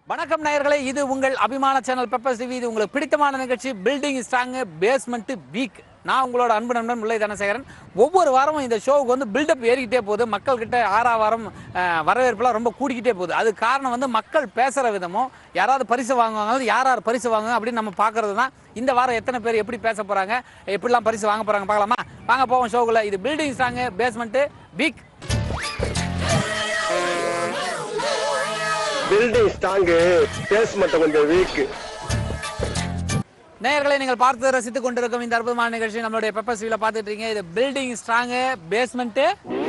வணக்கம் நேயர்களே இது உங்கள் அபிமான சேனல் பெப்பர்ஸ் டிவி இது உங்களுக்கு பிடித்தமான நிகழ்ச்சி பில்டிங் ஸ்ட்ராங்கு பேஸ்மெண்ட் வீக் நான் உங்களோட அன்பு நண்பன் முல்லை தனசேகரன் ஒவ்வொரு வாரமும் இந்த ஷோவுக்கு வந்து பில்டப் ஏறிக்கிட்டே போகுது மக்கள்கிட்ட ஆறா வாரம் அஹ், வரவேற்புலாம் ரொம்ப கூடிக்கிட்டே போகுது அது காரணம் வந்து மக்கள் பேசுகிற விதமும் யாராவது பரிசு வாங்குவாங்க யார் யார் பரிசு வாங்குவாங்க அப்படின்னு நம்ம பார்க்கறது தான் இந்த வாரம் எத்தனை பேர் எப்படி பேச போகிறாங்க எப்படிலாம் பரிசு வாங்க போகிறாங்க பார்க்கலாமா வாங்க போவோம் ஷோக்குள்ள இது building strong basement weak building strong basement கொஞ்சம் வீக் நேயர்களை நீங்கள் பார்த்து ரசித்துக் கொண்டிருக்கும் இந்த அற்புதமான நிகழ்ச்சி நம்மளுடைய பெப்பர் சிவில பார்த்துட்டு இருக்கீங்க இது பில்டிங் ஸ்ட்ராங்கு பேஸ்மெண்ட்டு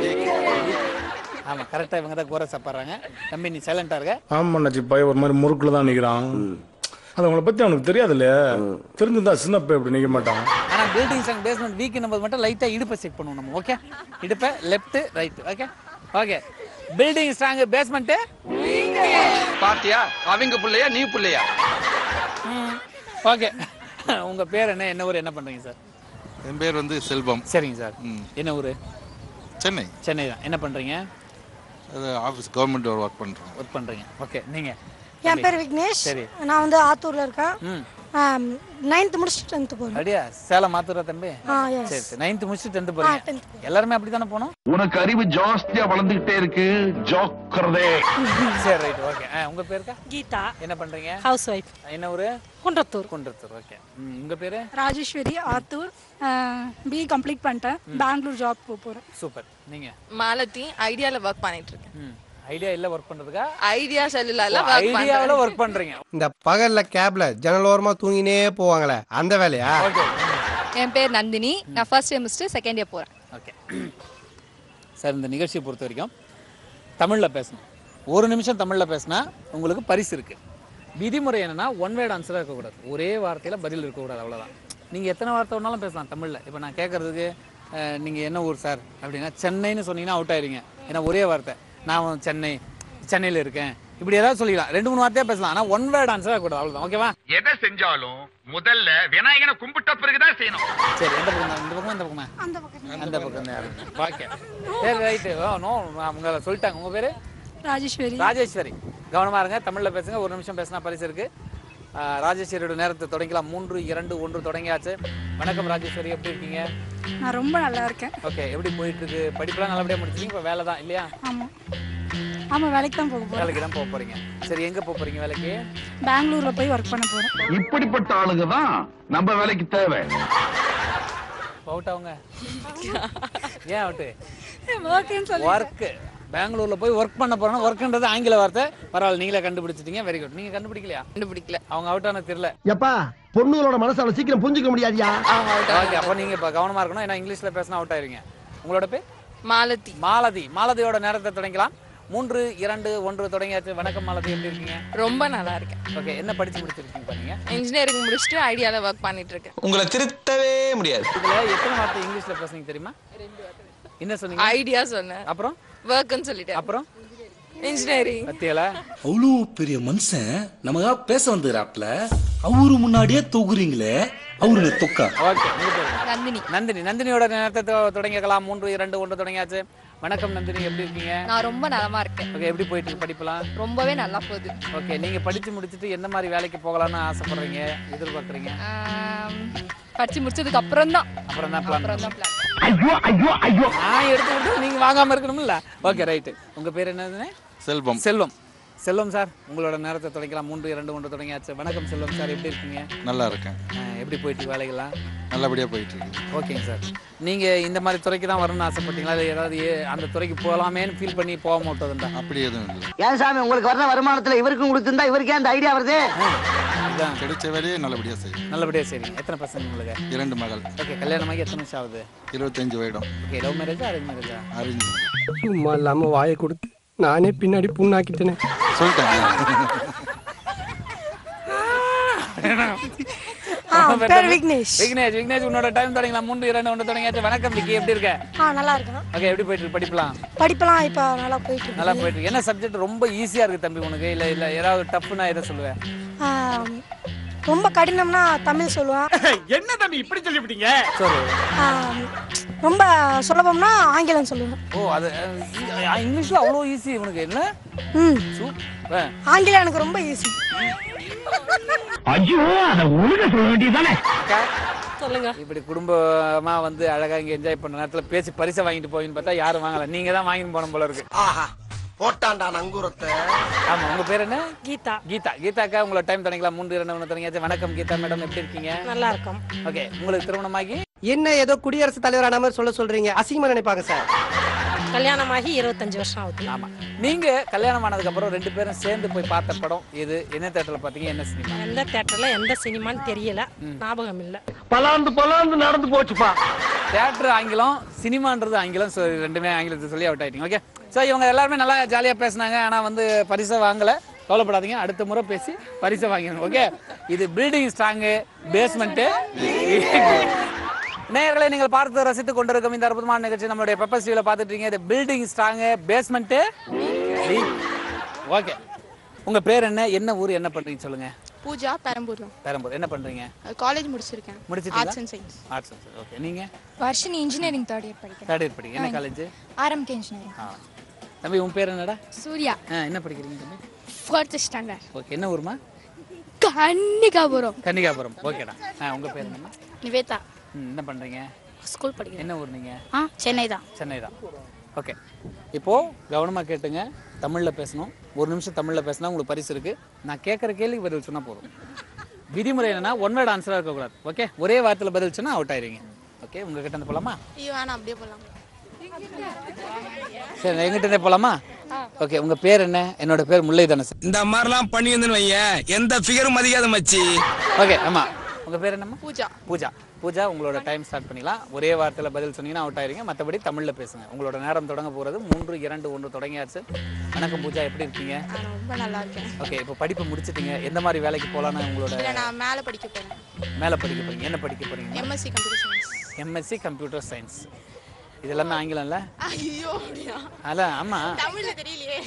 ஆமா கரெக்டா இவங்க தான் கோரஸ் சாப்பிட்றாங்க தம்பி நீ சைலண்டா இருக்க ஆமா நச்சி பையன் ஒரு மாதிரி முறுக்குல தான் நிக்கிறான் அது அவங்கள பத்தி அவனுக்கு தெரியாதுல்ல தெரிஞ்சிருந்தா சின்ன பையன் இப்படி நிக்க மாட்டான் ஆனா பில்டிங் ஸ்ட்ராங் பேஸ்மெண்ட் வீக் போது மட்டும் லைட்டா இடுப்பை செக் பண்ணுவோம் நம்ம ஓகே இடுப்பை left right okay okay building strong basement பாத்தியா அவங்க புள்ளையா நீ புள்ளையா ஓகே உங்க பேர் என்ன என்ன ஊர் என்ன பண்றீங்க சார் என் பேர் வந்து செல்வம் சரிங்க சார் ம். என்ன ஊர் சென்னை சென்னை தான் என்ன பண்றீங்க அது ஆஃபீஸ் கவர்மெண்ட் ஒர்க் பண்ணுறோம் ஒர்க் பண்றீங்க ஓகே நீங்க என் பேர் விக்னேஷ் சரி. நான் வந்து ஆத்தூர்ல இருக்கேன் ம் நைன்த் முடிச்சுட்டு டென்த் போறேன் அப்படியா சேலம் மாத்துறா தம்பி ஆ எஸ் சரி சரி நைன்த் முடிச்சுட்டு டென்த் போறீங்க 10th எல்லாருமே அப்படி தானே போனோம் உனக்கு அறிவு ஜாஸ்தியா வளர்ந்துகிட்டே இருக்கு ஜோக்கிறதே சரி ரைட் ஓகே உங்க பேருக்கா கீதா என்ன பண்றீங்க ஹவுஸ் ஒய்ஃப் என்ன ஊரு குன்றத்தூர் குன்றத்தூர் ஓகே உங்க பேரு ராஜேஸ்வரி ஆத்தூர் பி கம்ப்ளீட் பண்ணிட்டேன் பெங்களூர் ஜாப் போக போகிறேன் சூப்பர் நீங்க மாலதி ஐடியால ஒர்க் பண்ணிட்டு இருக்கேன் ம் ஐடியா இல்ல ஒர்க் பண்றதுக்கா ஐடியா செல்லுலால ஒர்க் ஐடியாவில் பண்றேன் ஒர்க் பண்றீங்க இந்த பகல்ல கேப்ல ஜன்னல் ஓரமா தூங்கினே போவாங்களே அந்த வேலையா ஓகே என் பேர் நந்தினி நான் ஃபர்ஸ்ட் இயர் முடிச்சுட்டு செகண்ட் இயர் போகிறேன் ஓகே சார் இந்த நிகழ்ச்சியை பொறுத்த வரைக்கும் தமிழில் பேசணும் ஒரு நிமிஷம் தமிழில் பேசினா உங்களுக்கு பரிசு இருக்கு விதிமுறை என்னன்னா ஒன் வேர்ட் ஆன்சராக இருக்கக்கூடாது ஒரே வார்த்தையில் பதில் இருக்கக்கூடாது அவ்வளோதான் நீங்கள் எத்தனை வார்த்தை வேணாலும் பேசலாம் தமிழில் இப்போ நான் கேட்குறதுக்கு நீங்கள் என்ன ஊர் சார் அப்படின்னா சென்னைன்னு சொன்னீங்கன்னா அவுட் ஆயிருங்க ஏன்னா ஒரே வார்த்தை நான் சென்னை சென்னையில் இருக்கேன் இப்படி ஏதாவது சொல்லிக்கலாம் ரெண்டு மூணு வார்த்தையாக பேசலாம் ஆனால் ஒன் வேர்ட் ஆன்சராக இருக்கக்கூடாது அவ்வளோதான் ஓகேவா எதை செஞ்சாலும் முதல்ல விநாயகனை கும்பிட்ட பிறகுதான் செய்யணும் சரி எந்த பக்கம் இந்த பக்கமா இந்த பக்கமா அந்த பக்கம் அந்த பக்கம் தான் ஓகே சரி ரைட்டு ஓ நோ உங்களை சொல்லிட்டாங்க உங்கள் பேர் ராஜேஸ்வரி ராஜேஸ்வரி கவனமா இருங்க தமிழ்ல பேசுங்க ஒரு நிமிஷம் பேசினா பரிசு இருக்கு ஆ, ராஜேஸ்வரியோட நேரத்தை தொடங்கலாம் மூன்று இரண்டு ஒன்று தொடங்கியாச்சு வணக்கம் ராஜேஸ்வரி எப்படி இருக்கீங்க நான் ரொம்ப நல்லா இருக்கேன் ஓகே எப்படி போயிட்டு இருக்கு படிப்புலாம் நல்லபடியா முடிச்சிங்க இப்போ வேலை தான் இல்லையா ஆமாம் ஆமாம் வேலைக்கு தான் போக போகிறேன் வேலைக்கு தான் போக போறீங்க சரி எங்க போக போறீங்க வேலைக்கு பெங்களூரில் போய் ஒர்க் பண்ண போகிறேன் இப்படிப்பட்ட ஆளுங்க தான் நம்ம வேலைக்கு தேவை அவுட் அவங்க ஏன் அவுட்டு ஒர்க்குன்னு சொல்லி ஒர்க் பெங்களூர்ல போய் ஒர்க் பண்ண போறோம்னா ஒர்க்ன்றது ஆங்கில வார்த்தை பரவாயில்ல நீங்களே கண்டுபிடிச்சிட்டீங்க வெரி குட் நீங்க கண்டுபிடிக்கலையா கண்டுபிடிக்கல அவங்க அவுட் ஆன தெரியல எப்பா பொண்ணுங்களோட மனசு அவ்வளவு சீக்கிரம் புரிஞ்சுக்க முடியாதியா அவங்க out ஓகே அப்போ நீங்க இப்போ கவனமா இருக்கணும் ஏன்னா இங்கிலீஷ்ல பேசினா அவுட் ஆயிருங்க உங்களோட பேர் மாலதி மாலதி மாலதியோட நேரத்தை தொடங்கலாம் மூன்று இரண்டு ஒன்று தொடங்கியாச்சு வணக்கம் மாலதி எப்படி இருக்கீங்க ரொம்ப நல்லா இருக்கேன் ஓகே என்ன படிச்சு முடிச்சிருக்கீங்க பாருங்க இன்ஜினியரிங் முடிச்சுட்டு ஐடியால ஒர்க் பண்ணிட்டு இருக்கேன் உங்களை திருத்தவே முடியாது இதுல எத்தனை வார்த்தை இங்கிலீஷ்ல பேசுனீங்க தெரியுமா என்ன சொன்னீங்க ஐடியா சொன்னேன் அப்புறம் ஒர்க்னு சொல்லிட்டேன் அப்புறம் இன்ஜினியரிங் பத்தியல அவ்வளோ பெரிய மனுஷன் நமக்கா பேச வந்துறாப்ல அவரு முன்னாடியே தொகுறீங்களே அவரு தொக்கா ஓகே உங்க பேரு? நந்தினி நந்தினி நந்தினியோட நேரத்தை தொ- தொடங்கிக்கலாம் மூன்று இரண்டு ஒன்று தொடங்கியாச்சு வணக்கம் நந்தினி எப்படி இருக்கீங்க நான் ரொம்ப நலமா இருக்கேன் ஓகே எப்படி போயிட்டு இருக்கு படிப்பெல்லாம் ரொம்பவே நல்லா போகுது ஓகே நீங்க படிச்சு முடிச்சுட்டு எந்த மாதிரி வேலைக்கு போகலாம்னு ஆசைப்படுறீங்க எதிர்பார்க்குறீங்க ஆம், படிச்சு முடிச்சதுக்கு அப்புறம் தான் அப்புறம் தான் பிளான் அப்புறம் தான் பிளான் நான் எடுத்து விட்டு நீங்க வாங்காம இருக்கணும்ல ஓகே ரைட்டு உங்க பேர் என்னதுன்னு செல்வம் செல்வம் செல்வம் சார் உங்களோட நேரத்தை தொடங்கிக்கலாம் மூன்று இரண்டு ஒன்று தொடங்கியாச்சு வணக்கம் செல்வம் சார் எப்படி இருக்கீங்க நல்லா இருக்கேன் அஹ், எப்படி போயிட்டு இருக்கு வேலைகள்லாம் நல்லபடியா போயிட்டு இருக்கு ஓகேங்க சார் நீங்க இந்த மாதிரி துறைக்கு தான் வரணும்னு ஆசைப்பட்டீங்களா இல்லை ஏதாவது ஏ- அந்த துறைக்கு போகலாமேன்னு ஃபீல் பண்ணி போக மாட்டோதுண்டா அப்படி எதுவும் இல்லை ஏன் சாமி உங்களுக்கு வர்ற வருமானத்துல இவருக்கும் கொடுத்திருந்தா இவருக்கே அந்த ஐடியா வருது இதுதான் கிடைச்ச வேலையை நல்லபடியா செய்யும் நல்லபடியா சரிங்க எத்தனை பசங்க உங்களுக்கு இரண்டு மகள் ஓகே கல்யாணமாகி எத்தனை வருஷம் ஆகுது இருபத்தஞ்சு வருடம் ஓகே லவ் மேரேஜா அரேஞ்ச் மேரேஜா அறிஞ்சு சும்மா இல்லாம வாயை கொடுத்து நானே பின்னாடி புண்ணாக்கிட்டேனே சொல்லிட்டேன் ஆ பேர் விக்னேஷ் விக்னேஷ் விக்னேஷ் உன்னோட டைம் தொடங்கலாம் மூன்று இரண்டு ஒன்று தொடங்கியாச்சு வணக்கம் விக்கி எப்படி இருக்க ஆ நல்லா இருக்கேன் ஓகே எப்படி போயிட்டு இருக்கு படிப்பலாம் படிப்பெல்லாம் இப்போ நல்லா போயிட்டு இருக்கு நல்லா போயிட்டு இருக்கு என்ன சப்ஜெக்ட் ரொம்ப ஈஸியா இருக்கு தம்பி உனக்கு இல்ல இல்ல ஏதாவது டஃப்னா எதை சொல்லுவேன் ஆம், ரொம்ப கடினம்னா தமிழ் சொல்லுவேன் என்ன தம்பி இப்படி சொல்லிவிட்டீங்க சொல்லு ஆம், ரொம்ப சுலபம்னா ஆங்கிலம் சொல்லுவேன் ஓ அது அஹ், இ- இங்கிலீஷ்ல அவ்வளோ ஈஸி இவனுக்கு என்ன ம் சூப்பர் ஆங்கிலம் எனக்கு ரொம்ப ஈஸி ஐயோ அத ஒழுங்க சொல்ல வேண்டியதானே சொல்லுங்க இப்படி குடும்பமா வந்து அழகா இங்க என்ஜாய் பண்ண நேரத்துல பேசி பரிசை வாங்கிட்டு போயின்னு பார்த்தா யாரும் வாங்கல நீங்க தான் வாங்கிட்டு போன போல இருக்கு ஆஹா போட்டான்டா நங்கூரத்தை ஆமா உங்க பேர் என்ன கீதா கீதா கீதாக்கா உங்களோட டைம் தொடங்கிக்கலாம் மூன்று இரண்டு ஒன்று தொடங்கியாச்சு வணக்கம் கீதா மேடம் எப்படி இருக்கீங்க நல்லா இருக்கும் ஓகே உங்களுக்கு திருமணமாகி என்ன ஏதோ குடியரசுத் தலைவரான மாதிரி சொல்ல சொல்றீங்க அசிங்கமா நினைப்பாங்க சார் கல்யாணமாகி இருபத்தஞ்சு வருஷம் ஆகுது ஆமா நீங்க கல்யாணம் ஆனதுக்கு அப்புறம் ரெண்டு பேரும் சேர்ந்து போய் பார்த்த படம் இது என்ன தேட்டர்ல பாத்தீங்க என்ன சினிமா எந்த தேட்டர்ல எந்த சினிமான்னு தெரியல ஞாபகம் இல்ல பலாந்து பலாந்து நடந்து போச்சுப்பா தேட்டர் ஆங்கிலம் சினிமான்றது ஆங்கிலம் ஸோ ரெண்டுமே ஆங்கிலத்தை சொல்லி அவுட் ஆயிட்டீங்க ஓகே ஸோ இவங்க எல்லாருமே நல்லா ஜாலியாக பேசுனாங்க ஆனால் வந்து பரிசை வாங்கலை கவலைப்படாதீங்க அடுத்த முறை பேசி பரிசை வாங்கிடணும் ஓகே இது பில்டிங் ஸ்ட்ராங்கு பேஸ்மெண்ட்டு நேயர்களை நீங்கள் பார்த்து ரசித்துக் கொண்டிருக்கும் இந்த அற்புதமான நிகழ்ச்சி நம்மளுடைய பெப்பர் ஸ்டீவில் பார்த்துட்டு இருக்கீங்க இது பில்டிங் ஸ்ட்ராங்கு பேஸ்மெண்ட்டு ஓகே உங்கள் பேர் என்ன என்ன ஊர் என்ன பண்ணுறீங்க சொல்லுங்கள் பூஜா பெரம்பூர் பெரம்பூர் என்ன பண்ணுறீங்க காலேஜ் முடிச்சிருக்கேன் முடிச்சிட்டீங்களா arts and science arts okay நீங்கள் வர்ஷினி இன்ஜினியரிங் தேர்ட் இயர் படிக்கிறேன் தேர்ட் இயர் படிங்க என்ன காலேஜ் ஆரம்பிக்க இன்ஜினியரிங் ஆ தம்பி உன் பேர் என்னடா சூர்யா ஆ என்ன படிக்கிறீங்க தம்பி ஃபோர்த் ஸ்டாண்டர்ட் ஓகே என்ன ஊருமா கன்னிகாபுரம் கன்னிகாபுரம் ஓகேடா ஆ உங்கள் பேர் என்னம்மா நிவேதா ம், என்ன பண்ணுறீங்க ஸ்கூல் படிக்கிறேன் என்ன ஊர் நீங்கள் ஆ சென்னை தான் சென்னை தான் ஓகே இப்போது கவனமாக கேட்டுங்க தமிழில் பேசணும் ஒரு நிமிஷம் தமிழில் பேசினா உங்களுக்கு பரிசு இருக்குது நான் கேட்குற கேள்விக்கு பதில் சொன்னால் போதும் விதிமுறை என்னன்னா ஒன் வேர்ட் ஆன்சராக இருக்கக்கூடாது ஓகே ஒரே வார்த்தையில் பதில் சொன்னால் அவுட் ஆயிருவீங்க ஓகே உங்ககிட்ட இருந்து போகலாமா ஐயோ வேணாம் அப்படியே போகலாம் சரி எங்கிட்ட இருந்தே போகலாமா ஓகே உங்கள் பேர் என்ன என்னோட பேர் முல்லை தனசன் இந்த மாதிரிலாம் பண்ணி வந்து வையன் எந்த ஃபிகரும் மதிக்காத மச்சி ஓகே ஆமாம் உங்கள் பேர் என்னம்மா பூஜா பூஜா பூஜா உங்களோட டைம் ஸ்டார்ட் பண்ணிக்கலாம் ஒரே வார்த்தையில் பதில் சொன்னீங்கன்னா அவுட் ஆயிருங்க மற்றபடி தமிழில் பேசுங்க உங்களோட நேரம் தொடங்க போகிறது மூன்று இரண்டு ஒன்று தொடங்கியாச்சு வணக்கம் பூஜா எப்படி இருக்கீங்க நான் ரொம்ப நல்லா இருக்கேன் ஓகே இப்போ படிப்பு முடிச்சிட்டீங்க எந்த மாதிரி வேலைக்கு போகலான்னு உங்களோட இல்லை நான் மேலே படிக்க போகிறேன் மேலே படிக்க போறீங்க என்ன படிக்க போறீங்க MSc computer science MSc computer science இது எல்லாமே ஆங்கிலம்ல ஐயோ அப்படியா அல்ல ஆமா தமிழ்ல தெரியலையே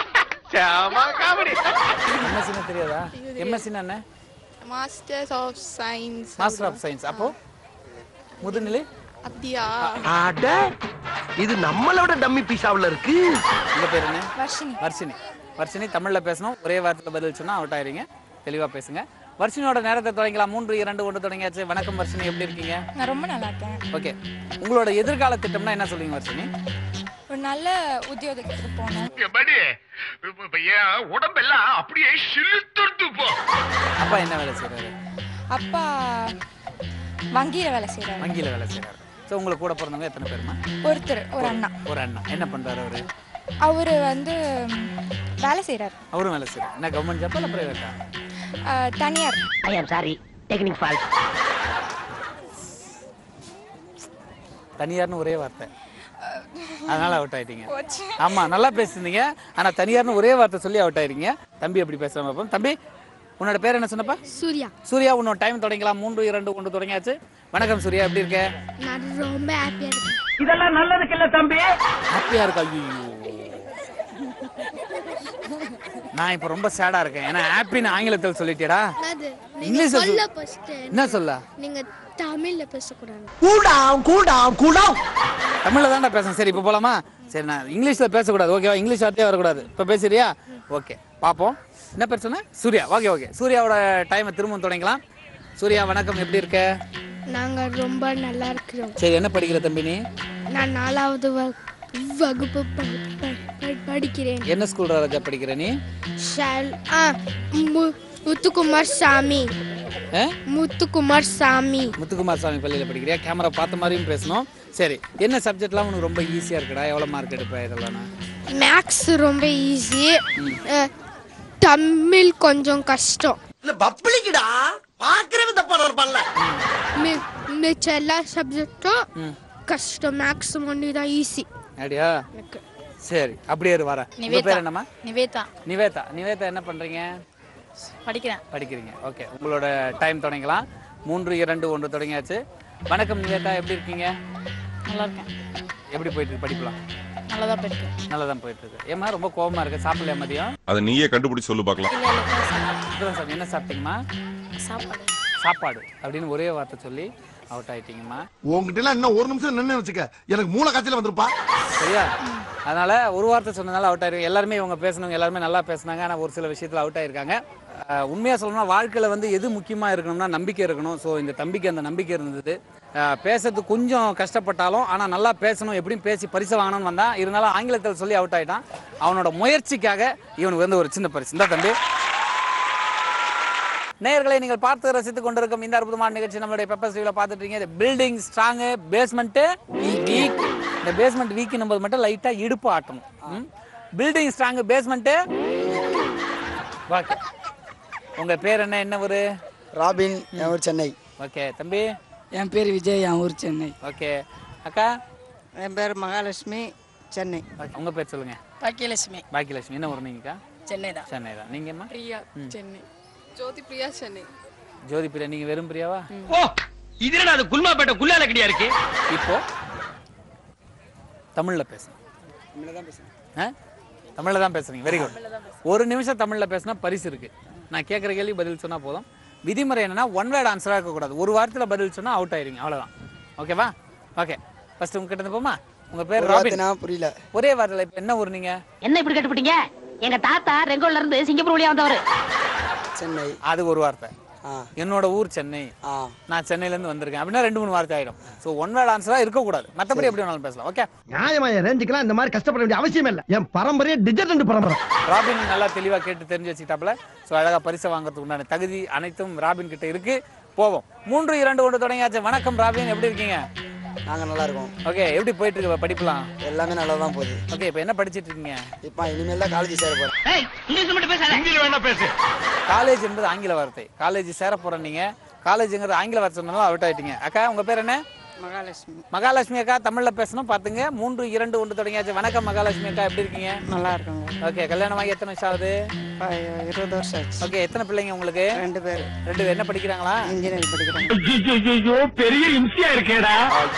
எம்எஸ்சின்னு தெரியாதா எம்எஸ்சின்னு என்ன masters of science master of science அப்போ முதுநிலை அப்படியா அட இது நம்மளோட டம்மி பீஸாவுல இருக்கு உங்க பேர் என்ன வர்ஷினி வர்ஷினி வர்ஷினி தமிழில் பேசணும் ஒரே வார்த்தையில் பதில் சொன்னால் அவுட் ஆயிருங்க தெளிவாக பேசுங்க வர்ஷினியோட நேரத்தை தொடங்கலாம் மூன்று இரண்டு ஒன்று தொடங்கியாச்சு வணக்கம் வர்ஷினி எப்படி இருக்கீங்க நான் ரொம்ப நல்லா இருக்கேன் ஓகே உங்களோட எதிர்கால திட்டம்னா என்ன சொல்லுவீங்க வர்ஷினி ஒரு நல்ல உத்தியோகத்துக்கு போகணும் எப்படி இப்ப என் உடம்பெல்லாம் அப்படியே சிலுத்துட்டு போ அப்பா என்ன வேலை செய்கிறாரு அப்பா வங்கியில் வேலை செய்கிறாரு வங்கியில் வேலை செய்கிறாரு ஸோ உங்களுக்கு கூட பிறந்தவங்க எத்தனை பேருமா ஒருத்தர் ஒரு அண்ணா ஒரு அண்ணா என்ன பண்ணுறாரு அவரு அவர் வந்து ம், வேலை செய்கிறார் அவரும் வேலை செய்கிறார் என்ன கவர்மெண்ட் ஜாப்பா இல்லை ப்ரைவேட்டா தனியார் ஐ ஆம் சாரி டெக்னிக் ஃபால்ட் தனியார்னு ஒரே வார்த்தை அதனால அவுட் ஆயிட்டீங்க ஆமா நல்லா பேசுனீங்க ஆனா தனியார்னு ஒரே வார்த்தை சொல்லி அவுட் ஆயிருக்கீங்க தம்பி எப்படி பேசுறாங்க பாப்போம் தம்பி உன்னோட பேர் என்ன சொன்னப்பா சூர்யா சூர்யா உன்னோட டைம் தொடங்கலாம் மூன்று இரண்டு ஒன்று தொடங்கியாச்சு வணக்கம் சூர்யா எப்படி இருக்க நான் ரொம்ப ஹாப்பியாக இருக்கேன் இதெல்லாம் நல்லதுக்கு இல்ல தம்பி ஹாப்பியா இருக்கா ஐயோ நான் இப்போ ரொம்ப சேடா இருக்கேன் ஏன்னா ஹாப்பின்னு ஆங்கிலத்தில் சொல்லிட்டியடா இங்கிலீஷ்ல சொல்ல என்ன சொல்ல நீங்க தமிழ்ல பேசக்கூடாது கூடாம் கூடாம் கூடாம் தமிழ்ல தான்டா பேசணும் சரி இப்போ போலாமா சரி நான் இங்கிலீஷ்ல பேசக்கூடாது ஓகேவா இங்கிலீஷ் வார்த்தையே வரக்கூடாது இப்போ பேசுறியா ஓகே பார்ப்போம் என்ன பேர் சொன்ன சூர்யா ஓகே ஓகே சூர்யாவோட டைமை திரும்பவும் தொடங்கலாம் சூர்யா வணக்கம் எப்படி இருக்க நாங்க ரொம்ப நல்லா இருக்கிறோம் சரி என்ன படிக்கிற தம்பி நீ நான் நாலாவது வ- வகுப்பு ப- ப- ப- படிக்கிறேன் என்ன ஸ்கூல் ராஜா படிக்கிற நீ ஷால் ஆ மு- முத்துக்குமார் சாமி ஆ? முத்துக்குமார் சாமி முத்துக்குமார் சாமி பள்ளியில் படிக்கிறியா கேமரா பார்த்த மாதிரியும் பேசணும் சரி என்ன சப்ஜெக்ட்லாம் உனக்கு ரொம்ப ஈஸியாக இருக்குடா எவ்வளோ மார்க் எடுப்ப இதெல்லாம் மேக்ஸ் ரொம்ப ஈஸி தமிழ் கொஞ்சம் கஷ்டம் இல்ல பப்ளிக்குடா பாக்குறவே தப்பா இருப்பான்ல மி- மிச்ச எல்லா சப்ஜெக்டும் கஷ்டம் மேக்ஸ் ஒன்று தான் ஈஸி அப்படியா சரி அப்படியே இரு வரேன் உங்க பேர் என்னம்மா நிவேதா நிவேதா நிவேதா என்ன பண்ணுறீங்க படிக்கிறேன் படிக்கிறீங்க ஓகே உங்களோட டைம் தொடங்கலாம் மூன்று இரண்டு ஒன்று தொடங்கியாச்சு வணக்கம் நிவேதா எப்படி இருக்கீங்க நல்லா இருக்கேன் எப்படி போயிட்டு இருக்கு படிக்கலாம் நல்லா தான் போயிருக்கேன் நல்லா தான் போயிட்டு இருக்கு ஏமா ரொம்ப கோவமா இருக்கு சாப்பிடலையா மதியம் அதை நீயே கண்டுபிடிச்சு சொல்லு பார்க்கலாம் இப்பதான் சாமி என்ன சாப்பிட்டீங்கம்மா சாப்பாடு சாப்பாடு அப்படின்னு ஒரே வார்த்தை சொல்லி அவுட் ஆயிட்டீங்கம்மா உங்ககிட்ட எல்லாம் இன்னும் ஒரு நிமிஷம் நின்னு வச்சுக்க எனக்கு மூளை காய்ச்சல வந்திருப்பா சரியா அதனால ஒரு வார்த்தை சொன்னதால அவுட் ஆயிருக்கு எல்லாருமே இவங்க பேசணுங்க எல்லாருமே நல்லா பேசுனாங்க ஆனால் ஒரு சில விஷயத்தில் அவுட் ஆயிருக்காங்க அஹ், உண்மையா சொல்லணும்னா வாழ்க்கையில் வந்து எது முக்கியமாக இருக்கணும்னா நம்பிக்கை இருக்கணும் ஸோ இந்த தம்பிக்கு அந்த நம்பிக்கை இருந்தது அஹ், பேசுறதுக்கு கொஞ்சம் கஷ்டப்பட்டாலும் ஆனால் நல்லா பேசணும் எப்படியும் பேசி பரிசு வாங்கணும்னு வந்தான் இருந்தாலும் ஆங்கிலத்தில் சொல்லி அவுட் ஆயிட்டான் அவனோட முயற்சிக்காக இவனுக்கு வந்து ஒரு சின்ன பரிசு இந்த தம்பி நேயர்களை நீங்கள் பார்த்து ரசித்துக் கொண்டிருக்கும் இந்த அற்புதமான நிகழ்ச்சி நம்மளுடைய பெப்பர் ஸ்டீவில் பார்த்துட்டு இருக்கீங்க பில்டிங் ஸ்ட்ராங்கு பேஸ்மெண்ட்டு வீக் இந்த பேஸ்மெண்ட் வீக் நம்பது மட்டும் லைட்டாக இடுப்பு ஆட்டணும் பில்டிங் ஸ்ட்ராங்கு பேஸ்மெண்ட்டு ஓகே உங்கள் பேர் என்ன என்ன ஊர் ராபின் என் ஊர் சென்னை ஓகே தம்பி என் பேர் விஜய் என் ஊர் சென்னை ஓகே அக்கா என் பேர் மகாலட்சுமி சென்னை ஓகே உங்கள் பேர் சொல்லுங்கள் பாக்கியலட்சுமி பாக்கியலட்சுமி என்ன ஊர் நீங்கக்கா சென்னை தான் சென்னை தான் நீங்கம்மா பிரியா சென்னை ஜோதி பிரியா சென்னை ஜோதி பிரியா நீங்கள் வெறும் பிரியாவா ஓ இது என்ன அது குல்மாப்பேட்டை குல்லால கடியா இருக்கு இப்போ தமிழில் பேசணும் ஆ தமிழில் தான் பேசுறீங்க வெரி குட் ஒரு நிமிஷம் தமிழில் பேசினா பரிசு இருக்கு நான் கேட்குற கேள்வி பதில் சொன்னால் போதும் விதிமுறை என்னன்னா ஒன் வேர்ட் ஆன்சராக இருக்கக்கூடாது ஒரு வாரத்தில் பதில் சொன்னால் அவுட் ஆயிருங்க அவ்வளோதான் ஓகேவா ஓகே ஃபர்ஸ்ட் உங்ககிட்ட இருந்து போமா உங்கள் பேர் ராபின் புரியல ஒரே வாரத்தில் இப்போ என்ன ஊர் நீங்கள் என்ன இப்படி கட்டுப்பிட்டீங்க எங்க தாத்தா ரெங்கோல்ல இருந்து சிங்கப்பூர் வழியா வந்தவரு சென்னை அது ஒரு வார்த்தை ஆ என்னோட ஊர் சென்னை ஆ நான் சென்னையிலேருந்து வந்திருக்கேன் அப்படின்னா ரெண்டு மூணு வார்த்தை ஆயிடும் ஸோ ஒன் வேர்ட் ஆன்சராக இருக்கக்கூடாது மற்றபடி எப்படி வேணாலும் பேசலாம் ஓகே நியாயമായ ரேஞ்சுக்கெல்லாம் இந்த மாதிரி கஷ்டப்பட வேண்டிய அவசியம் இல்ல என் பரம்பரையே டிஜர்டன்ட் பரம்பரை ராபின் நல்லா தெளிவா கேட்டு தெரிஞ்சு வச்சுக்கிட்டாப்புல ஸோ அழகா பரிசை வாங்குறதுக்கு உண்டான தகுதி அனைத்தும் ராபின் கிட்ட இருக்கு போவோம் மூன்று இரண்டு ஒன்று தொடங்கியாச்சு வணக்கம் ராபின் எப்படி இருக்கீங்க நாங்கள் நல்லா இருக்கோம் ஓகே எப்படி போயிட்டு இருக்கு படிப்புலாம் எல்லாமே நல்லா தான் போகுது ஓகே இப்போ என்ன படிச்சிட்டு இருக்கீங்க இப்போ இனிமேல் தான் காலேஜ் சேர போகிறேன் ஏய் இங்கிலீஷ் மட்டும் பேசாத ஹிந்தியில வேணா பேசு காலேஜ் என்பது ஆங்கில வார்த்தை காலேஜ் சேர போற நீங்க காலேஜுங்கிறது ஆங்கில வார்த்தை சொன்னாலும் அவுட் ஆயிட்டீங்க அக்கா உங்க பேர் என்ன மகாலட்சுமி மகாலட்சுமி அக்கா தமிழ்ல பேசணும் பாத்துங்க மூன்று இரண்டு ஒன்று தொடங்கியாச்சு வணக்கம் மகாலட்சுமி அக்கா எப்படி இருக்கீங்க நல்லா இருக்கோங்க ஓகே கல்யாணம் ஆகி எத்தனை வருஷம் ஆகுது இருபது வருஷம் ஆச்சு ஓகே எத்தனை பிள்ளைங்க உங்களுக்கு ரெண்டு பேர் ரெண்டு பேர் என்ன படிக்கிறாங்களா இன்ஜினியரிங் படிக்கிறேன் ஐயோ பெரிய இம்சியா இருக்கேடா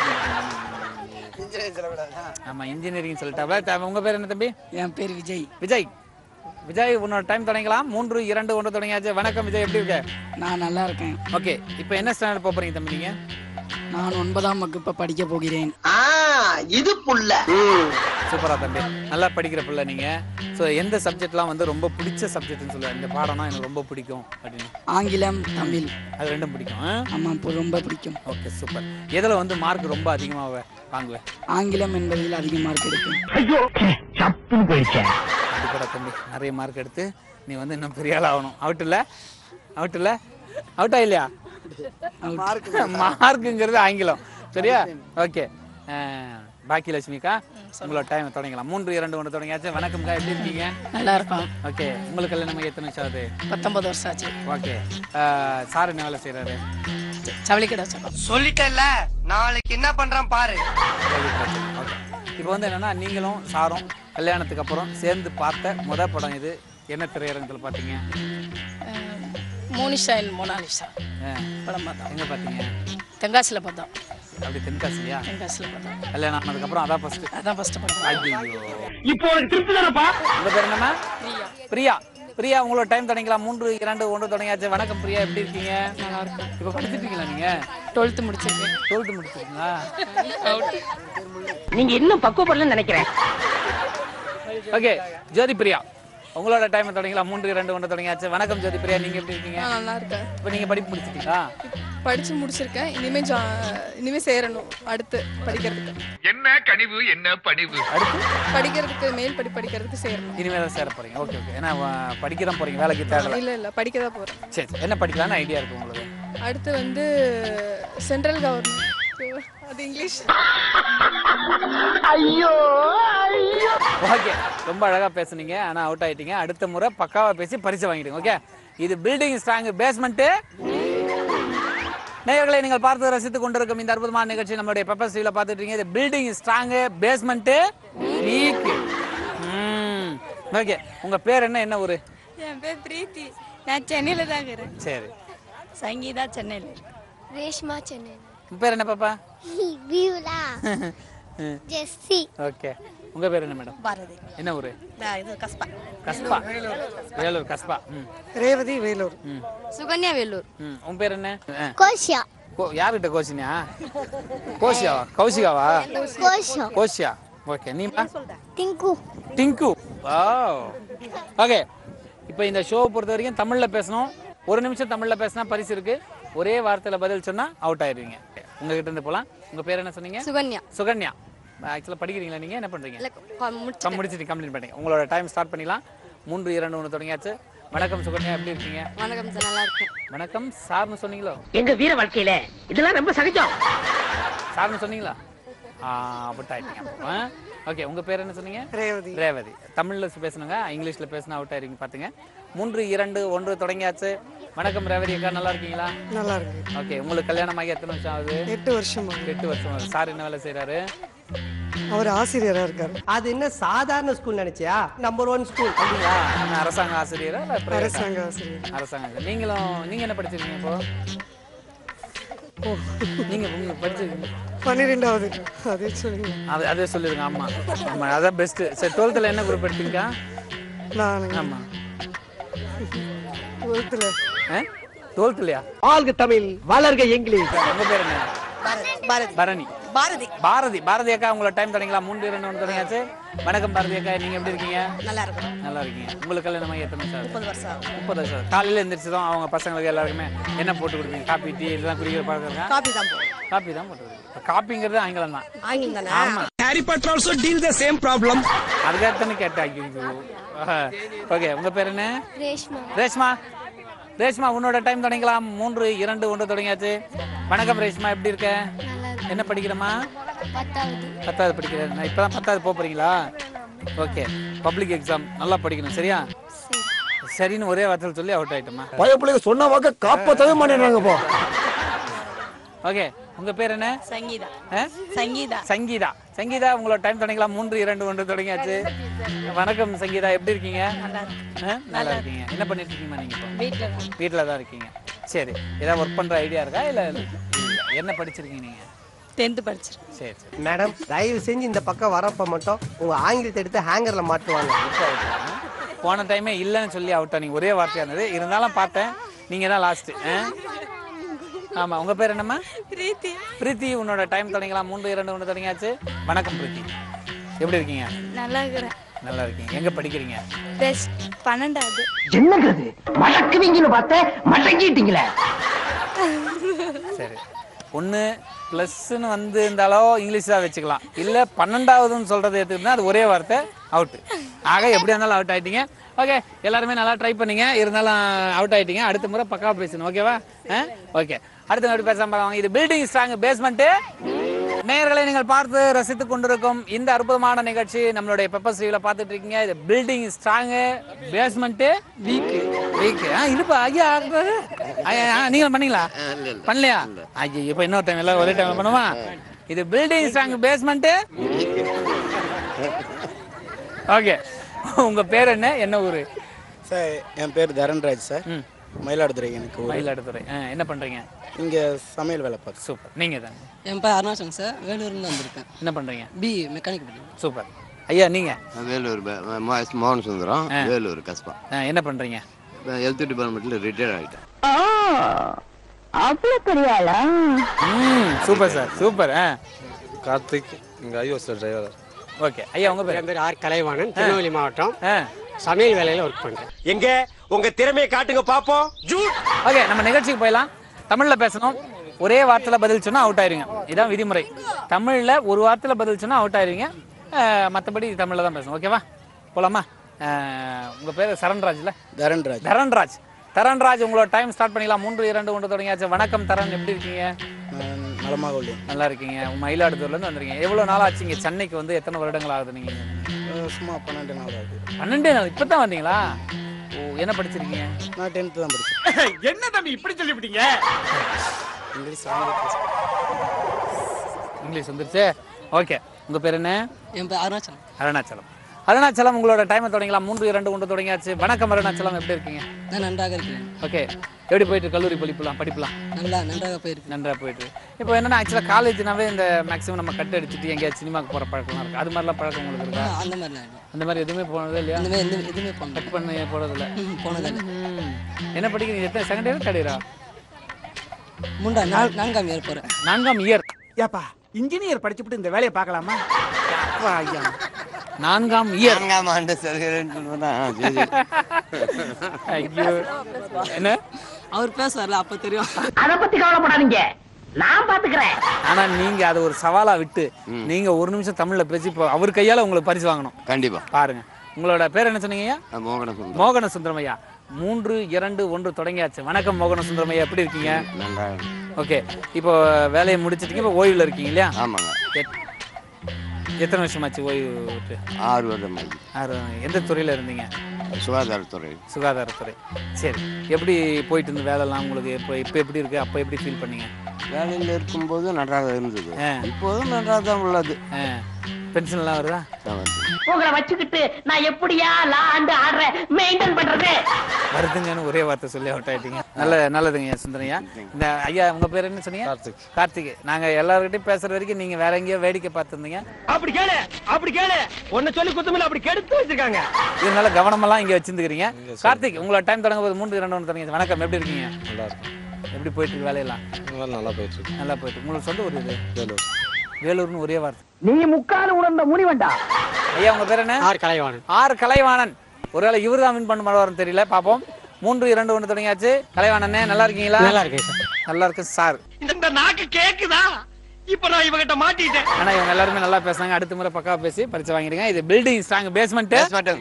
இன்ஜினியரிங் சொல்லக்கூடாதா ஆமா இன்ஜினியரிங் சொல்லிட்டாப்ல த- உங்க பேர் என்ன தம்பி என் பேர் விஜய் விஜய் விஜய் உன்னோட டைம் தொடங்கலாம் மூன்று இரண்டு ஒன்று தொடங்கியாச்சு வணக்கம் விஜய் எப்படி இருக்க நான் நல்லா இருக்கேன் ஓகே இப்போ என்ன ஸ்டாண்டர்ட் போக போறீங்க தம்பி நீங்க நான் ஒன்பதாம் வகுப்பு படிக்க போகிறேன் இது புள்ள சூப்பரா தம்பி நல்லா படிக்கிற பிள்ளை நீங்க ஸோ எந்த சப்ஜெக்ட்லாம் வந்து ரொம்ப பிடிச்ச சப்ஜெக்ட்னு சொல்லுவேன் இந்த பாடம்னா எனக்கு ரொம்ப பிடிக்கும் அப்படின்னு ஆங்கிலம் தமிழ் அது ரெண்டும் பிடிக்கும் ஆமாம் இப்போ ரொம்ப பிடிக்கும் ஓகே சூப்பர் எதில் வந்து மார்க் ரொம்ப அதிகமாக வாங்குவேன் ஆங்கிலம் என்பதில் அதிக மார்க் எடுப்பேன் ஐயோ சப்புன்னு போயிடுச்சேன் கண்டிப்பாக தம்பி நிறைய மார்க் எடுத்து நீ வந்து இன்னும் பெரிய ஆள் ஆகணும் அவுட் இல்லை அவுட் இல்லை அவுட்டா இல்லையா மார்க் மார்க்குங்கிறது ஆங்கிலம் சரியா ஓகே பாக்கி லட்சுமிக்கா உங்களோட டைம் தொடங்கலாம் மூன்று இரண்டு ஒன்று தொடங்கியாச்சு வணக்கம்க்கா எப்படி இருக்கீங்க நல்லா இருக்கும் ஓகே உங்களுக்கு கல்யாணம் எத்தனை வருஷம் ஆகுது பத்தொன்பது வருஷம் ஆச்சு ஓகே சார் என்ன வேலை செய்கிறாரு ஜவுளி கடை வச்சிருக்கோம் சொல்லிட்டேன்ல நாளைக்கு என்ன பண்றான் பாரு ஓகே இப்போ வந்து என்னன்னா நீங்களும் சாரும் கல்யாணத்துக்கு அப்புறம் சேர்ந்து பார்த்த முத படம் இது என்ன திரையரங்கத்தில் பார்த்தீங்க மோனிஷா அண்ட் மோனாலிஷா ஆ, படம் பார்த்தோம் எங்க பார்த்தீங்க தென்காசியில் பார்த்தோம் அப்படி தென்காசியா தென்காசியில் பார்த்தோம் கல்யாணம் ஆனதுக்கப்புறம் அதான் ஃபர்ஸ்ட் அதான் ஃபர்ஸ்ட் படம் ஐயோ இப்போ உனக்கு திருப்தி தானப்பா உங்க பேர் என்னம்மா பிரியா பிரியா பிரியா உங்களோட டைம் தொடங்கிக்கலாம் மூன்று இரண்டு ஒன்று தொடங்கியாச்சு வணக்கம் பிரியா எப்படி இருக்கீங்க நல்லா இருக்கும் இப்போ படிச்சிட்டீங்களா நீங்க டுவெல்த்து முடிச்சிருக்கேன் டுவெல்த்து முடிச்சிருக்கீங்களா நீங்க இன்னும் பக்குவப்படலன்னு நினைக்கிறேன் ஓகே ஜோதி பிரியா உங்களோட டைம் தொடங்கிக்கலாம் மூன்று இரண்டு ஒன்று தொடங்கியாச்சு வணக்கம் ஜோதி பிரியா நீங்க எப்படி இருக்கீங்க நல்லா இருக்கேன் இப்போ நீங்க படிப்பு முடிச்சிட்டீங்களா படிச்சு முடிச்சிருக்கேன் இனிமே ஜா இனிமே சேரணும் அடுத்து படிக்கிறதுக்கு என்ன கனிவு என்ன பணிவு அடுத்து படிக்கிறதுக்கு மேல் படி படிக்கிறதுக்கு சேரணும் இனிமேல் தான் சேர போறீங்க ஓகே ஓகே ஏன்னா அஹ், படிக்க தான் போறீங்க வேலைக்கு தேடல இல்ல இல்ல படிக்க தான் போறேன் சரி சரி என்ன படிக்கலாம்னு ஐடியா இருக்கு உங்களுக்கு அடுத்து வந்து சென்ட்ரல் கவர்மெண்ட் அது இங்கிலீஷ் ஓகே ரொம்ப அழகா பேசுனீங்க ஆனா அவுட் ஆயிட்டீங்க அடுத்த முறை பக்காவா பேசி பரிசு வாங்கிடுங்க ஓகே இது பில்டிங் ஸ்ட்ராங் பேஸ்மெண்ட் நேயர்களை நீங்கள் பார்த்து ரசித்துக் கொண்டிருக்கும் இந்த அற்புதமான நிகழ்ச்சி நம்மளுடைய பெப்பர் ஸ்டீல பார்த்துட்டு இருக்கீங்க இது building strong basement weak okay உங்க பேர் என்ன என்ன ஊரு என் பேர் பிரீத்தி நான் சென்னையில் தான் இருக்கிறேன் சரி சங்கீதா சென்னையில் ரேஷ்மா சென்னை உங்க பேர் என்ன பாப்பா வியூலா ஜெஸ்ஸி ஓகே உங்க பேர் என்ன மேடம் பாரதி என்ன ஊரு இது கஸ்பா கஸ்பா வேலூர் கஸ்பா ம் ரேவதி வேலூர் ம் சுகன்யா வேலூர் ம் உன் பேர் என்ன ஆ. கோஷியா கோ- யார்கிட்ட கோச்சினியா கோஷியாவா கௌசிகாவா கோஷம் கோஷியா ஓகே நீ டிங்கு டிங்கு ஓகே இப்போ இந்த ஷோவை பொறுத்த வரைக்கும் தமிழில் பேசணும் ஒரு நிமிஷம் தமிழில் பேசினா பரிசு இருக்கு ஒரே வார்த்தையில் பதில் சொன்னால் அவுட் ஆயிடுவீங்க உங்ககிட்ட இருந்து போகலாம் உங்கள் பேர் என்ன சொன்னீங்க சுகன்யா சுகன்யா ஆக்சுவலாக படிக்கிறீங்களா நீங்கள் என்ன பண்ணுறீங்க இல்ல முடிச்சு கம் முடிச்சுட்டு கம்ப்ளீட் பண்ணிங்க உங்களோட டைம் ஸ்டார்ட் பண்ணிடலாம் மூன்று இரண்டு ஒன்று தொடங்கியாச்சு வணக்கம் சுகன்யா எப்படி இருக்கீங்க வணக்கம் சார் நல்லா இருக்கேன் வணக்கம் சார்னு சொன்னீங்களோ எங்க வீர வாழ்க்கையில இதெல்லாம் ரொம்ப சகஜம் சார்னு சொன்னீங்களா ஆ அவுட் ஆயிட்டீங்க ஓகே உங்க பேர் என்ன சொன்னீங்க ரேவதி ரேவதி தமிழ்ல பேசணுங்க இங்கிலீஷ்ல பேசினா அவுட் ஆயிருங்க பாத்துங்க மூன்று இரண்டு ஒன்று தொடங்கியாச்சு வணக்கம் ரேவதி அக்கா நல்லா இருக்கீங்களா நல்லா இருக்கு ஓகே உங்களுக்கு கல்யாணம் ஆகி எத்தனை வருஷம் ஆகுது எட்டு வருஷமா எட்டு வருஷம் ஆகுது சார் என்ன வேலை செய்றாரு அவர் ஆசிரியரா இருக்காரு அது என்ன சாதாரண ஸ்கூல் நினைச்சியா நம்பர் ஒன் ஸ்கூல் அப்படிங்களா என்ன அரசாங்க ஆசிரியரா இல்ல private ஆ? அரசாங்க ஆசிரியர் அரசாங்க ஆசிரியர். நீங்களும் நீங்க என்ன படிச்சிருக்கீங்க இப்போ நீங்க நீங்க படிச்சிருக்கீங்க பன்னிரெண்டாவது அதே சொல்லுங்க அது அதே சொல்லிருங்க ஆமா ஆமா அதான் பெஸ்ட் சரி டுவெல்த்தில் என்ன குரூப் எடுத்தீங்க நான் ஆமா டுவெல்த்தில் டுவெல்த்லையா வாழ்க தமிழ் வளர்க இங்கிலீஷ் உங்க பேர் என்ன பாரதி பரணி பாரதி பாரதி பாரதி அக்கா உங்களோட டைம் தொடங்கிங்களா மூன்று இரண்டு ஒன்று தொடங்கியாச்சு வணக்கம் பாரதி அக்கா நீங்க எப்படி இருக்கீங்க நல்லா இருக்கும் நல்லா இருக்கீங்க உங்களுக்கு கல்யாணம் ஆகி எத்தனை சார் முப்பது வருஷம் ஆகும். முப்பது வருஷம் காலையில எந்திரிச்சதும் அவங்க பசங்களுக்கு எல்லாருக்குமே என்ன போட்டு கொடுப்பீங்க காப்பி டீ இதெல்லாம் குடிக்கிற பழக்கம் இருக்கா காபி தான் போடும் காப்பி தான் போட்டு கொடுப்பீங்க இப்ப காப்பிங்கிறது ஆங்கிலம் தான் ஆங்கிலம் தானே ஆமா Harry Potter also deal the same problem அதுக்காகத்தானே கேட்டேன் ஓகே உங்க பேர் என்ன ரேஷ்மா ரேஷ்மா ரேஷ்மா உன்னோட டைம் தொடங்கிக்கலாம் மூன்று இரண்டு ஒன்று தொடங்கியாச்சு வணக்கம் ரேஷ்மா எப்படி இருக்க என்ன படிக்கிறமா பத்தாவது பத்தாவது படிக்கிறேன் நான் இப்போ தான் பத்தாவது போக போறீங்களா ஓகே பப்ளிக் எக்ஸாம் நல்லா படிக்கணும் சரியா சரின்னு ஒரே வார்த்தையில் சொல்லி அவுட் ஆயிட்டோமா பயப்பிள்ளைங்க சொன்ன வாக்க காப்பாற்றவே மாட்டேங்கிறாங்க போ ஓகே உங்க பேர் என்ன சங்கீதா ஆ? சங்கீதா சங்கீதா சங்கீதா உங்களோட டைம் தொடங்கிக்கலாம் மூன்று இரண்டு ஒன்று தொடங்கியாச்சு வணக்கம் சங்கீதா எப்படி இருக்கீங்க ஆ? நல்லா இருக்கீங்க என்ன பண்ணிட்டு இருக்கீங்க நீங்க இப்போ வீட்டில் தான் வீட்டில் தான் இருக்கீங்க சரி ஏதாவது ஒர்க் பண்ற ஐடியா இருக்கா இல்லை என்ன படிச்சிருக்கீங்க நீங்க டென்த்து படிச்சிருக்கேன் சரி சரி மேடம் தயவு செஞ்சு இந்த பக்கம் வரப்ப மட்டும் உங்க ஆங்கிலத்தை எடுத்து ஹேங்கர்ல மாட்டுவாங்க இப்போ out ஆ? போன டைமே இல்லைன்னு சொல்லி அவுட் நீங்க ஒரே வார்த்தையா இருந்தது இருந்தாலும் பார்த்தேன் நீங்க தான் லாஸ்ட் ஆமா உங்க பேர் என்னம்மா பிரீத்தி பிரீத்தி உன்னோட டைம் தொடங்கலாம் மூன்று இரண்டு ஒன்று தொடங்கியாச்சு வணக்கம் பிரீத்தி எப்படி இருக்கீங்க நல்லா இருக்கிறேன் நல்லா இருக்கீங்க எங்க படிக்கிறீங்க பெஸ்ட் பன்னெண்டாவது என்னங்கிறது மடக்குவீங்கன்னு பார்த்தேன் மடங்கிட்டீங்களே சரி ஒன்று ப்ளஸ்ன்னு வந்து இருந்தாலோ இங்கிலீஷ் தான் வச்சுக்கலாம் இல்லை பன்னெண்டாவதுன்னு சொல்கிறத எடுத்துக்கிட்டா அது ஒரே வார்த்தை அவுட்டு ஆக எப்படியா இருந்தாலும் அவுட் ஆயிட்டீங்க ஓகே எல்லாருமே நல்லா ட்ரை பண்ணீங்க இருந்தாலும் அவுட் ஆயிட்டீங்க அடுத்த முறை பக்காவாக பேசணும் ஓகேவா ஆ ஓகே அடுத்த முறை பேசாம பாருங்க இது பில்டிங் ஸ்ட்ராங் பேஸ்மெண்ட்டு நேயர்களை நீங்கள் பார்த்து ரசித்துக் கொண்டிருக்கும் இந்த அற்புதமான நிகழ்ச்சி நம்மளுடைய பெப்பர் ஸ்ரீவில் பார்த்துட்டு இருக்கீங்க இது building strong basement weak weak ஆ இதுப்பா ஐயா ஆகுறது. ஐயா, ஆ, நீங்களும் பண்ணீங்களா பண்ணலையா ஐயா இப்போ இன்னொரு டைம் எல்லாம் ஒரே டைம் பண்ணுமா இது பில்டிங் ஸ்ட்ராங் பேஸ்மெண்ட்டு ஓகே உங்க பேர் என்ன என்ன ஊரு சார் என் பேர் தரண்ராஜ் சார் ம் மயிலாடுதுறை எனக்கு ஊரு. மயிலாடுதுறை ஆ, என்ன பண்றீங்க இங்க சமையல் வேலை பார்க்க சூப்பர் நீங்க தான் என் பேர் அருணாசங்க சார் வேலூர்லேருந்து வந்திருக்கேன் என்ன பண்றீங்க பி மெக்கானிக் படிக்கிறேன் சூப்பர் ஐயா நீங்க வேலூர் மோகன் சுந்தரம் வேலூர் கஸ்பா ஆ, என்ன பண்றீங்க ஹெல்த் டிபார்ட்மெண்ட்ல ரிட்டையர் ஆகிட்டேன் அவ்வளவு பெரிய ஆளா ம் சூப்பர் சார் சூப்பர் ஆ கார்த்திக் இங்க ஐஓஎஸ்ல டிரைவர் ஓகே ஐயா உங்க பேர் என் பேர் ஆர் கலைவாணன் திருநெல்வேலி மாவட்டம் ஆ சமையல் வேலையில் ஒர்க் பண்ணுறேன் எங்க உங்க திறமையை காட்டுங்க பாப்போம் ஜூட் ஓகே நம்ம நிகழ்ச்சிக்கு போயிடலாம் தமிழ்ல பேசணும் ஒரே வார்த்தையில பதில் சொன்னா அவுட் ஆயிருங்க இதான் விதிமுறை தமிழ்ல ஒரு வார்த்தையில பதில் சொன்னா அவுட் ஆயிருவீங்க அஹ், மத்தபடி தமிழ்ல தான் பேசணும் ஓகேவா போலாமா அஹ், உங்க பேர் சரண்ராஜ்ல தரண்ராஜ் தரண்ராஜ் தரண்ராஜ் உங்களோட டைம் ஸ்டார்ட் பண்ணிக்கலாம் மூன்று இரண்டு ஒன்று தொடங்கியாச்சு வணக்கம் தரன் எப்படி இருக்கீங்க நான் நலமாக உள்ளேன் நல்லா இருக்கீங்க மயிலாடுதுறையில இருந்து வந்திருக்கீங்க எவ்வளவு நாள் ஆச்சு இங்க சென்னைக்கு வந்து எத்தனை வருடங்கள் ஆகுது நீங்க அஹ் சும்மா பன்னெண்டு நாள் ஆகுது பன்னெண்டே நாள் இப்பதான் வந்தீங்களா ஓ என்ன படிச்சிருக்கீங்க நான் டென்த்து தான் படித்தேன் என்ன தம்பி இப்படி சொல்லிவிட்டீங்க இங்கிலீஷ் ஆங்கிலம் இங்கிலீஷ் வந்துருச்சு ஓகே உங்க பேர் என்ன என் பேர் அருணாச்சலம் அருணாச்சலம் அருணாச்சலம் உங்களோட டைமை தொடங்கலாம் மூன்று இரண்டு ஒன்று தொடங்கியாச்சு வணக்கம் அருணாச்சலம் எப்படி இருக்கீங்க நான் நன்றாக இருக்கிறேன் ஓகே எப்படி போயிட்டு கல்லூரி படிப்புலாம் படிப்புலாம் நல்லா நன்றாக போயிருக்கு நன்றாக போயிட்டு இப்போ என்னன்னா ஆக்சுவலாக காலேஜ்னாவே இந்த மேக்ஸிமம் நம்ம கட் அடிச்சுட்டு எங்கேயாவது சினிமாக்கு போகிற பழக்கம்லாம் இருக்குது அது மாதிரிலாம் பழக்கம் உங்களுக்கு இருக்கா அந்த மாதிரிலாம் இல்லை அந்த மாதிரி எதுவுமே போனதே இல்லையா அந்த மாதிரி எந்த எதுவுமே பண்ணல கட் பண்ண போகிறதில்ல ம், போனதில்லை என்ன படிக்கிறீங்க எத்தனை செகண்ட் இயர் தேர்ட் இயரா முண்டா நான் நான்காம் இயர் போகிறேன் நான்காம் இயர் ஏப்பா இன்ஜினியர் படிச்சுட்டு இந்த வேலையை பார்க்கலாமா அப்பா ஐயா நான்காம் இயர் நான்காம் ஆண்டு செல்கிறேன்னு சொல்லுவேன் ஐயோ என்ன அவர் பேசுவார்ல அப்போ தெரியும் அத பத்தி கவலைப்படாதீங்க நான் பாத்துக்கிறேன் ஆனா நீங்க அதை ஒரு சவாலா விட்டு நீங்க ஒரு நிமிஷம் தமிழ்ல பேசி இப்போ அவர் கையால உங்களுக்கு பரிசு வாங்கணும் கண்டிப்பா பாருங்க உங்களோட பேர் என்ன சொன்னீங்க மோகன சுந்தரம் மோகன சுந்தரமையா மூன்று இரண்டு ஒன்று தொடங்கியாச்சு வணக்கம் மோகன சுந்தரமையா எப்படி இருக்கீங்க நன்றா ஓகே இப்போ வேலையை முடிச்சிட்டீங்க இப்போ ஓய்வில் இருக்கீங்க இல்லையா ஆமாங்க எத்- எத்தனை வருஷமாச்சு ஓய்வு விட்டு ஆறு வருடம் ஆகி. ஆறு எந்த துறையில் இருந்தீங்க சுகாதாரத்துறை சுகாதாரத்துறை சரி எப்படி போயிட்டு இருந்த வேலைலாம் உங்களுக்கு இப்போ இப்போ எப்படி இருக்கு அப்போ எப்படி ஃபீல் பண்ணீங்க வேலையில் இருக்கும்போது நன்றாக இருந்தது ஆ. இப்போதும் நன்றாக தான் உள்ளது பென்ஷன்லாம் வருதா உங்களை வச்சுக்கிட்டு நான் எப்படியா லாண்டு ஆடுறேன் மெயின்டைன் பண்றது வருதுங்கன்னு ஒரே வார்த்தை சொல்லி அவுட் ஆயிட்டீங்க நல்ல நல்லதுங்க சுந்தரையா இந்த ஐயா உங்க பேர் என்ன சொன்னீங்க கார்த்திக் கார்த்திக் நாங்க எல்லார்கிட்டயும் பேசுற வரைக்கும் நீங்க வேற எங்கேயோ வேடிக்கை பார்த்துருந்தீங்க அப்படி கேளு அப்படி கேளு ஒன்ன சொல்லி குத்தமில்ல அப்படி கெடுத்து வச்சிருக்காங்க இதனால கவனமெல்லாம் இங்க வச்சிருந்துக்கிறீங்க கார்த்திக் உங்களோட டைம் தொடங்க போது மூன்று இரண்டு ஒன்று தொடங்கி வணக்கம் எப்படி இருக்கீங்க நல்லா இருக்கும் எப்படி போயிட்டு இருக்கு வேலையெல்லாம் நல்லா போயிட்டு இருக்கு நல்லா போயிட்டு இருக்கு. உங்களுக்கு சொந்த ஊர் இது வேலூர் வேலூர்னு ஒரே வார்த்தை நீ முக்கால உணர்ந்த முனிவண்டா ஐயா உங்க பேர் என்ன ஆர் கலைவாணன் ஆர் கலைவாணன் ஒருவேளை இவர் தான் வின் பண்ண மாட்டாருன்னு தெரியல பாப்போம் மூன்று இரண்டு ஒன்று தொடங்கியாச்சு கலைவாணனே நல்லா இருக்கீங்களா நல்லா இருக்கேன் சார் நல்லா இருக்கு சார் இந்த நாக்கு கேக்குதா இப்ப நான் இவகிட்ட மாட்டிட்டேன் ஆனா இவங்க எல்லாருமே நல்லா பேசுனாங்க அடுத்த முறை பக்கா பேசி பரிசு வாங்கிடுங்க இது பில்டிங் ஸ்ட்ராங் பேஸ்மெண்ட்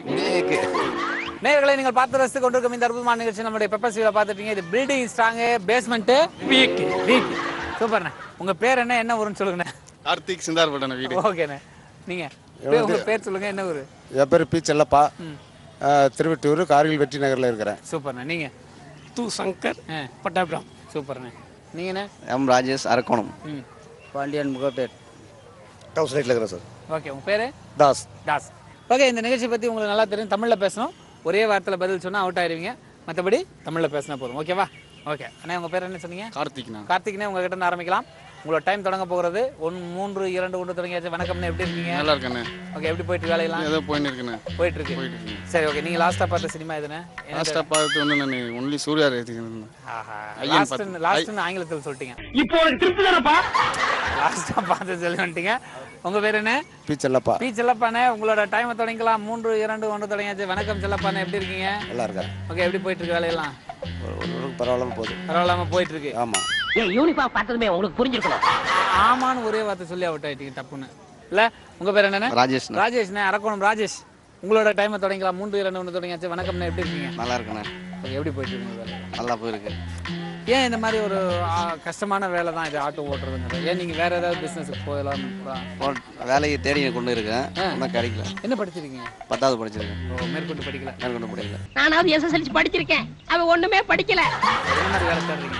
நேர்களை நீங்கள் பார்த்து ரசித்து கொண்டிருக்கும் இந்த அற்புதமான நிகழ்ச்சி நம்மளுடைய பெப்பர் சீல பார்த்துட்டீங்க இது building strong basement weak weak சூப்பர்ண்ணே உங்க பேர் என்ன என்ன ஊருன்னு சொல்லுங்கண்ணே கார்த்திக் சிந்தார்பட்டன வீடு ஓகேண்ணே நீங்க பேர் உங்க பேர் சொல்லுங்க என்ன ஊரு என் பேர் பி செல்லப்பா அஹ், திருவெட்டூர் கார்கில் வெற்றி நகரில் இருக்கிறேன் சூப்பர்ண்ணே நீங்க தூ சங்கர் ஆ பட்டாபிராம் சூப்பர்ண்ணே நீங்கண்ணே எம் ராஜேஷ் அரக்கோணம் ம் பாண்டியன் முகப்பேர் டவுன் சைட்டில் இருக்கிறேன் சார் ஓகே உங்க பேரு தாஸ் தாஸ் ஓகே இந்த நிகழ்ச்சி பற்றி உங்களுக்கு நல்லா தெரியும் தமிழில் பேசணும் ஒரே வார்த்தையில் பதில் சொன்னால் அவுட் ஆயிருவீங்க மற்றபடி தமிழில் பேசினா போதும் ஓகேவா ஓகே அண்ணா உங்கள் பேர் என்ன சொன்னீங்க கார்த்திக்ண்ணா கார்த்திக்னே உங்ககிட்ட இருந்து ஆரம்பிக்கலாம் உங்களோட டைம் தொடங்க போகிறது ஒன் மூன்று இரண்டு ஒன்று தொடங்கியாச்சு வணக்கம்ண்ணே எப்படி இருக்கீங்க நல்லா இருக்கண்ணே ஓகே எப்படி போயிட்டு வேலையெல்லாம் ஏதோ போயின்னு இருக்குண்ணே போயிட்டு இருக்கு போயிட்டு இருக்குண்ணே சரி ஓகே நீங்கள் லாஸ்ட்டாக பார்த்த சினிமா எதுண்ணே லாஸ்ட்டாக பார்த்து வந்து நான் ஒன்லி சூர்யா ரேத்திங்க ஆஹா ஐயன் லாஸ்ட் பார்த்து- லாஸ்ட்னு ஆங்கிலத்தில் சொல்லிட்டீங்க இப்போ உனக்கு திருப்தி தானப்பா லாஸ்ட்டாக பார்த்து சொல்லி வந்துட்டீங்க உங்கள் பேர் என்ன பி செல்லப்பா பி செல்லப்பானே உங்களோட டைமை தொடங்கிக்கலாம் மூன்று இரண்டு ஒன்று தொடங்கியாச்சு வணக்கம் செல்லப்பானே எப்படி இருக்கீங்க நல்லா இருக்கேன் ஓகே எப்படி போயிட்டு இருக்கு வேலையெல்லாம் ஒரு ஊருக்கு பரவாயில்லாம போகுது பரவாயில்லாம போயிட்டு இருக்கு ஆமாம் ஏன் யூனிஃபார்ம் பார்த்ததுமே உங்களுக்கு புரிஞ்சிருக்கணும் ஆமான்னு ஒரே வார்த்தை சொல்லி அவுட் ஆயிட்டீங்க தப்புன்னு இல்ல உங்க பேர் என்ன ராஜேஷ் ராஜேஷ்ண்ணே அரக்கோணம் ராஜேஷ் உங்களோட டைமை தொடங்கிக்கலாம் மூன்று இரண்டு ஒன்று தொடங்கியாச்சு வணக்கம்ண்ணே எப்படி இருக்கீங்க நல்லா இருக்குண்ணே ஓகே எப்படி போயிட்டு இருக்கு உங்க வேலை நல்லா போயிருக்கு ஏன் இந்த மாதிரி ஒரு ஆ, கஷ்டமான வேலை தான் இது ஆட்டோ ஓட்டுறதுங்கிறது ஏன் நீங்க வேற ஏதாவது பிசினஸுக்கு போகலாம் போட்- வேலையை தேடி கொண்டு இருக்கேன் இன்னும் கிடைக்கல என்ன படிச்சிருக்கீங்க பத்தாவது படிச்சிருக்கேன் ஓ மேற்கொண்டு படிக்கல மேற்கொண்டு படிக்கல நானாவது எஸ்எஸ்எல்சி படிச்சிருக்கேன் அவன் ஒண்ணுமே படிக்கல என்ன மாதிரி வேலை தேடுறீங்க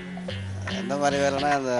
எந்த மாதிரி வேலைன்னா அந்த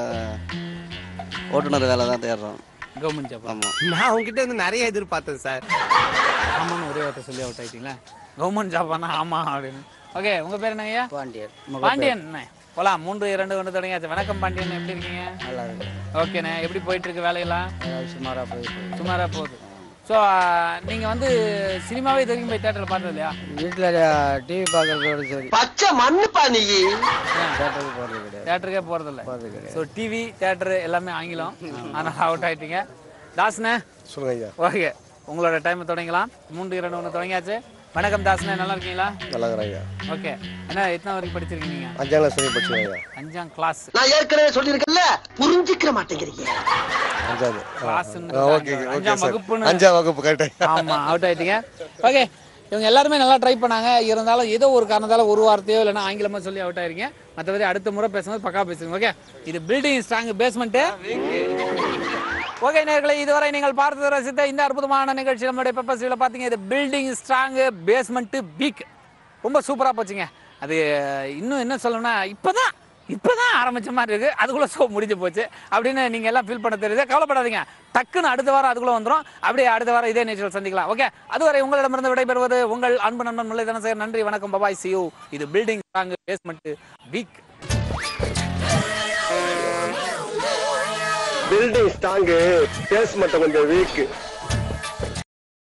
ஓட்டுநர் வேலை தான் தேடுறோம் கவர்மெண்ட் ஜாப் ஆமாம் நான் உங்ககிட்ட வந்து நிறைய எதிர்பார்த்தேன் சார் ஆமான்னு ஒரே வார்த்தை சொல்லி அவுட் ஆயிட்டீங்களா கவர்மெண்ட் ஜாப் ஆனா ஆமா அப்படின்னு ஓகே உங்க பேர் என்னங்கய்யா பாண்டியன் பாண்டியன் அண்ணே. போலாம் மூன்று இரண்டு ஒன்று தொடங்கியாச்சு வணக்கம் பாண்டியன் எப்படி இருக்கீங்க நல்லா இருக்கு ஓகேண்ணே எப்படி போயிட்டு இருக்கு வேலையெல்லாம் சுமாராக போயிட்டு சுமாரா போகுது ஸோ நீங்க வந்து சினிமாவே இது வரைக்கும் போய் தேட்டரில் பார்த்தது இல்லையா வீட்டில் டிவி பார்க்கறதோட சரி பச்சை மண்ணுப்பா நீ தேட்டருக்கு போகிறது கிடையாது தேட்டருக்கே போறதில்ல போகிறது கிடையாது ஸோ டிவி தேட்டரு எல்லாமே ஆங்கிலம் ஆனால் அவுட் ஆயிட்டீங்க தாஸ்ண்ணே சொல்லுங்க ஐயா ஓகே உங்களோட டைம் தொடங்கலாம் மூன்று இரண்டு ஒன்று தொடங்கியாச்சு வணக்கம் தாஸ்ண்ணே நல்லா இருக்கீங்களா நல்லா இருக்கிறேன் ஐயா ஓகே என்ன எத்தனை வரைக்கும் படிச்சிருக்கீங்க நீங்க அஞ்சாம் கிளாஸ் வரைக்கும் படிச்சிருக்கேன் ஐயா அஞ்சாம் கிளாஸ் நான் ஏற்கனவே சொல்லியிருக்கேன்ல புரிஞ்சுக்கிற மாட்டேங்கிறீங்க அஞ்சாவது கிளாஸ்ன்னு ஆ, ஓகே ஓகே அஞ்சாம் சார் வகுப்புன்னு அஞ்சாம் வகுப்பு கரெக்டாக ஆமா அவுட் ஆயிட்டீங்க ஓகே இவங்க எல்லாருமே நல்லா ட்ரை பண்ணாங்க இருந்தாலும் ஏதோ ஒரு காரணத்தால ஒரு வார்த்தையோ இல்லைன்னா ஆங்கிலமோ சொல்லி அவுட் ஆயிருங்க மற்றபடி அடுத்த முறை பேசும்போது பக்கா பேசுங்க ஓகே இது பில்டிங் ஸ்ட்ராங் பேஸ்மெண்ட்டு ஓகே நேர்களை இதுவரை நீங்கள் பார்த்து ரசித்த இந்த அற்புதமான நிகழ்ச்சி நம்மளுடைய பெப்பர்ஸில் பார்த்தீங்க இது பில்டிங் ஸ்ட்ராங் பேஸ்மெண்ட்டு வீக் ரொம்ப சூப்பராக போச்சுங்க அது இன்னும் என்ன சொல்லணும்னா இப்போதான் இப்போதான் ஆரம்பிச்ச மாதிரி இருக்கு அதுக்குள்ள ஷோ முடிஞ்சு போச்சு அப்படின்னு நீங்க எல்லாம் ஃபீல் பண்ண தெரியுது கவலைப்படாதீங்க டக்குன்னு அடுத்த வாரம் அதுக்குள்ள வந்துடும் அப்படியே அடுத்த வாரம் இதே நிகழ்ச்சியில் சந்திக்கலாம் ஓகே அதுவரை உங்களிடமிருந்து விடைபெறுவது உங்கள் அன்பு நண்பன் முல்லை தனசேகர் நன்றி வணக்கம் பபாய் சியூ இது building strong basement weak building strong basement கொஞ்சம் வீக்கு